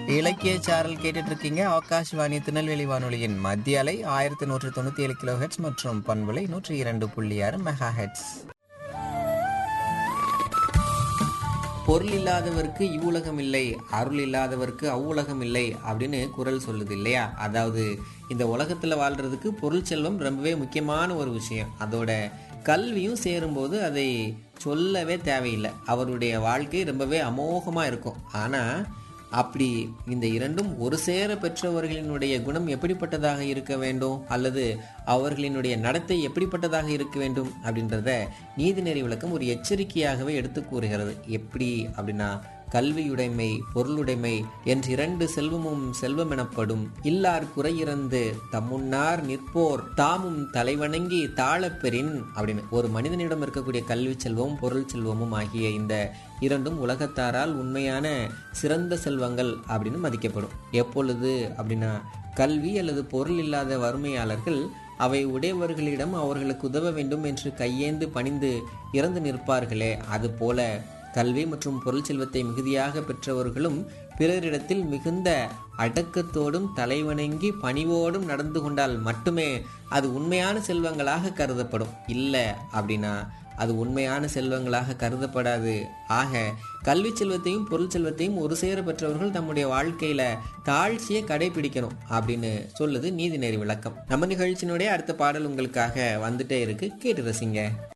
இலக்கிய சாரல் கேட்டுட்டு இருக்கீங்க ஆகாஷ்வாணி திருநெல்வேலி வானொலியின் மத்திய அலை ஆயிரத்தி நூற்றி தொண்ணூத்தி ஏழு கிலோ ஹெட்ஸ் மற்றும் பண்புலை நூற்றி இரண்டு புள்ளி ஆறு மெகா ஹெட்ஸ் பொருள் இல்லாதவருக்கு இவ்வுலகம் இல்லை அருள் இல்லாதவருக்கு அவ்வுலகம் இல்லை அப்படின்னு குரல் சொல்லுது இல்லையா அதாவது இந்த உலகத்துல வாழ்றதுக்கு பொருள் செல்வம் ரொம்பவே முக்கியமான ஒரு விஷயம் அதோட கல்வியும் சேரும்போது அதை சொல்லவே தேவையில்லை அவருடைய வாழ்க்கை ரொம்பவே அமோகமா இருக்கும் ஆனா அப்படி இந்த இரண்டும் ஒரு சேர பெற்றவர்களினுடைய குணம் எப்படிப்பட்டதாக இருக்க வேண்டும் அல்லது அவர்களினுடைய நடத்தை எப்படிப்பட்டதாக இருக்க வேண்டும் அப்படின்றத நீதிநெறி விளக்கம் ஒரு எச்சரிக்கையாகவே எடுத்து கூறுகிறது எப்படி அப்படின்னா கல்வியுடைமை பொருளுடைமை என்று இரண்டு செல்வமும் செல்வம் எனப்படும் இல்லார் குறையிறந்து தம்முன்னார் நிற்போர் தாமும் தலைவணங்கி தாழப்பெறின் அப்படின்னு ஒரு மனிதனிடம் இருக்கக்கூடிய கல்வி செல்வமும் பொருள் செல்வமும் ஆகிய இந்த இரண்டும் உலகத்தாரால் உண்மையான சிறந்த செல்வங்கள் அப்படின்னு மதிக்கப்படும் எப்பொழுது அப்படின்னா கல்வி அல்லது பொருள் இல்லாத வறுமையாளர்கள் அவை உடையவர்களிடம் அவர்களுக்கு உதவ வேண்டும் என்று கையேந்து பணிந்து இறந்து நிற்பார்களே அதுபோல கல்வி மற்றும் பொருள் செல்வத்தை மிகுதியாக பெற்றவர்களும் பிறரிடத்தில் மிகுந்த அடக்கத்தோடும் தலைவணங்கி பணிவோடும் நடந்து கொண்டால் மட்டுமே அது உண்மையான செல்வங்களாக கருதப்படும் இல்லை அப்படின்னா அது உண்மையான செல்வங்களாக கருதப்படாது ஆக கல்வி செல்வத்தையும் பொருள் செல்வத்தையும் ஒரு சேர பெற்றவர்கள் தம்முடைய வாழ்க்கையில தாழ்ச்சியை கடைபிடிக்கணும் அப்படின்னு சொல்லுது நீதிநெறி விளக்கம் நம்ம நிகழ்ச்சியினுடைய அடுத்த பாடல் உங்களுக்காக வந்துட்டே இருக்கு கேட்டு ரசிங்க